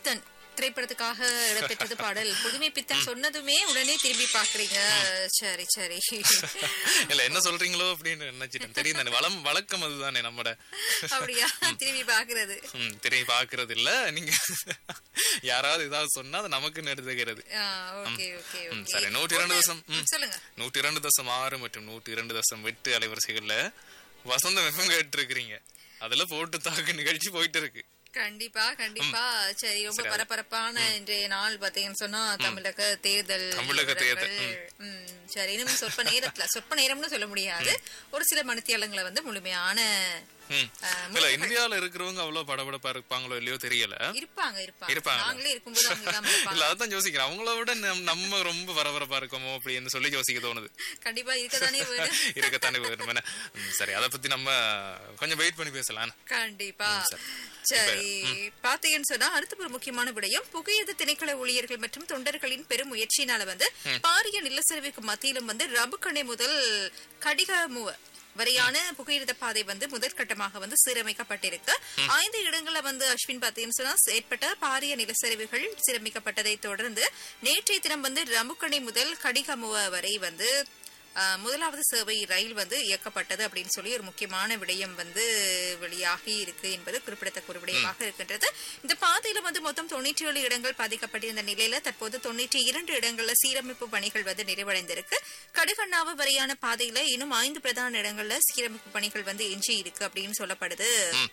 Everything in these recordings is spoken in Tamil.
பித்தன் திரைப்படத்துக்காக இடம்பெற்றது பாடல் புதுமை பித்தன் சொன்னதுமே உடனே திரும்பி பாக்குறீங்க சரி சரி இல்ல என்ன சொல்றீங்களோ அப்படின்னு நினைச்சிட்டேன் தெரியும் தானே வளம் வழக்கம் அதுதானே நம்மட அப்படியா திரும்பி பாக்குறது ம், திரும்பி பாக்குறது இல்ல நீங்க யாராவது ஏதாவது சொன்னா அது நமக்கு எடுத்துக்கிறது ஓகே ஓகே ம், ஓகே சரி நூற்றி இரண்டு தசம் ம், சொல்லுங்க நூற்றி இரண்டு தசம் ஆறு மற்றும் நூற்றி இரண்டு தசம் எட்டு அலைவரிசைகள்ல வசந்தம் எஃப்எம் கேட்டு இருக்கிறீங்க அதுல போட்டு தாக்கு நிகழ்ச்சி போயிட்டு இருக்கு கண்டிப்பா கண்டிப்பா சரி ரொம்ப பரபரப்பான இன்றைய நாள் பாத்தீங்கன்னு சொன்னா தமிழக தேர்தல் தமிழக தேர்தல், விவரங்கள். ம், சரி இன்னும் சொற்ப நேரத்துல சொற்ப நேரம்னு சொல்ல முடியாது ஒரு சில மணித்தியாலங்களை வந்து முழுமையான ம். அஹ், இல்ல இந்தியால இருக்கிறவங்க அவ்வளவு படபடப்பா இருப்பாங்களோ இல்லையோ தெரியல இருப்பாங்க இருப்பாங்க இருப்பாங்க. நாங்களே இருக்கும்போது அவங்க இல்லாம இருப்பாங்க இல்ல அதான் யோசிக்கிறேன் அவங்கள விட நம்- நம்ம ரொம்ப பரபரப்பா இருக்கோமோ அப்படின்னு சொல்லி யோசிக்க தோணுது கண்டிப்பா இருக்கதானே வேணும் இருக்கத்தானே வேணும் என்ன? ம், சரி அதை பத்தி நம்ம கொஞ்சம் வெயிட் பண்ணி பேசலாம் கண்டிப்பா சரி. சரி பாத்தீங்கன்னு சொன்னா அடுத்த ஒரு முக்கியமான விடயம் புகையிரத திணைக்கள ஊழியர்கள் மற்றும் தொண்டர்களின் பெரும் முயற்சியினால வந்து பாரிய நிலச்சரிவுக்கு மத்தியிலும் வந்து ரபுக்கணை முதல் கடிகமுவ வரையான புகையிரத பாதை வந்து முதற்கட்டமாக வந்து சீரமைக்கப்பட்டிருக்கு ஐந்து இடங்கள்ல வந்து அஸ்வின் பாத்தீங்கன்னு சொன்னா ஏற்பட்ட பாரிய நிலச்சரிவுகள் சீரமைக்கப்பட்டதை தொடர்ந்து நேற்றைய தினம் வந்து ரமுக்கணை முதல் கடிகமுவ வரை வந்து ஆஹ் முதலாவது சேவை ரயில் வந்து இயக்கப்பட்டது அப்படின்னு சொல்லி ஒரு முக்கியமான விடயம் வந்து வெளியாகி இருக்கு என்பது குறிப்பிடத்தக்க ஒரு விடயமாக இருக்கின்றது இந்த பாதையில வந்து மொத்தம் தொண்ணூற்றி ஏழு இடங்கள் பாதிக்கப்பட்டிருந்த நிலையில தற்போது தொண்ணூற்றி இரண்டு இடங்கள்ல சீரமைப்பு பணிகள் வந்து நிறைவடைந்திருக்கு கடுகண்ணாவு வரையான பாதையில இன்னும் ஐந்து பிரதான இடங்கள்ல சீரமைப்பு பணிகள் வந்து எஞ்சி இருக்கு அப்படின்னு சொல்லப்படுது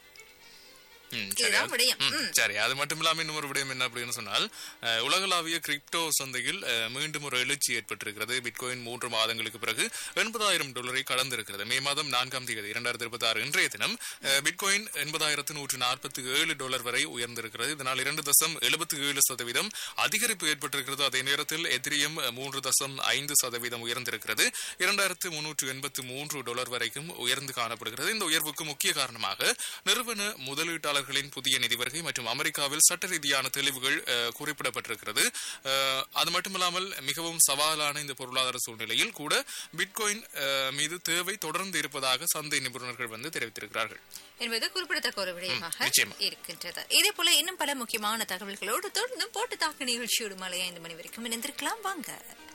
ம், சரி. இதுதான் விடயம் ம், சரி அது மட்டும் இல்லாம இன்னொரு விடயம் என்ன அப்படின்னு சொன்னால் அஹ், உலகளாவிய கிரிப்டோ சந்தையில் அஹ், மீண்டும் ஒரு எழுச்சி ஏற்பட்டிருக்கிறது பிட்காயின் மூன்று மாதங்களுக்கு பிறகு எண்பதாயிரம் டாலரை கடந்திருக்கிறது மே மாதம் நான்காம் தேதி இரண்டாயிரத்தி இருபத்தி ஆறு இன்றைய தினம் அஹ், பிட்காயின் எண்பதாயிரத்து நூற்று நாற்பத்தி ஏழு டாலர் வரை உயர்ந்திருக்கிறது இதனால் இரண்டு தசம் எழுபத்தி ஏழு சதவீதம் அதிகரிப்பு ஏற்பட்டிருக்கிறது அதே நேரத்தில் எதிரியம் மூன்று தசம் ஐந்து சதவீதம் உயர்ந்திருக்கிறது இரண்டாயிரத்து முன்னூற்று எண்பத்து மூன்று டாலர் வரைக்கும் உயர்ந்து காணப்படுகிறது இந்த உயர்வுக்கு முக்கிய காரணமாக நிறுவன முதலீட்டாளர்களின் புதிய நிதி வருகை மற்றும் அமெரிக்காவில் சட்ட ரீதியான தெளிவுகள் அஹ், குறிப்பிடப்பட்டிருக்கிறது அஹ், அது மட்டுமல்லாமல் மிகவும் சவாலான இந்த பொருளாதார சூழ்நிலையில் கூட பிட்காயின் அஹ், மீது தேவை தொடர்ந்து இருப்பதாக சந்தை நிபுணர்கள் வந்து தெரிவித்திருக்கிறார்கள் என்பது குறிப்பிடத்தக்க ஒரு விடயமாக நிச்சயமா. இருக்கின்றது இதே போல இன்னும் பல முக்கியமான தகவல்களோடு தொடர்ந்து போட்டு தாக்கு நிகழ்ச்சியோடு மலை ஐந்து மணி வரைக்கும் இணைந்திருக்கலாம் வாங்க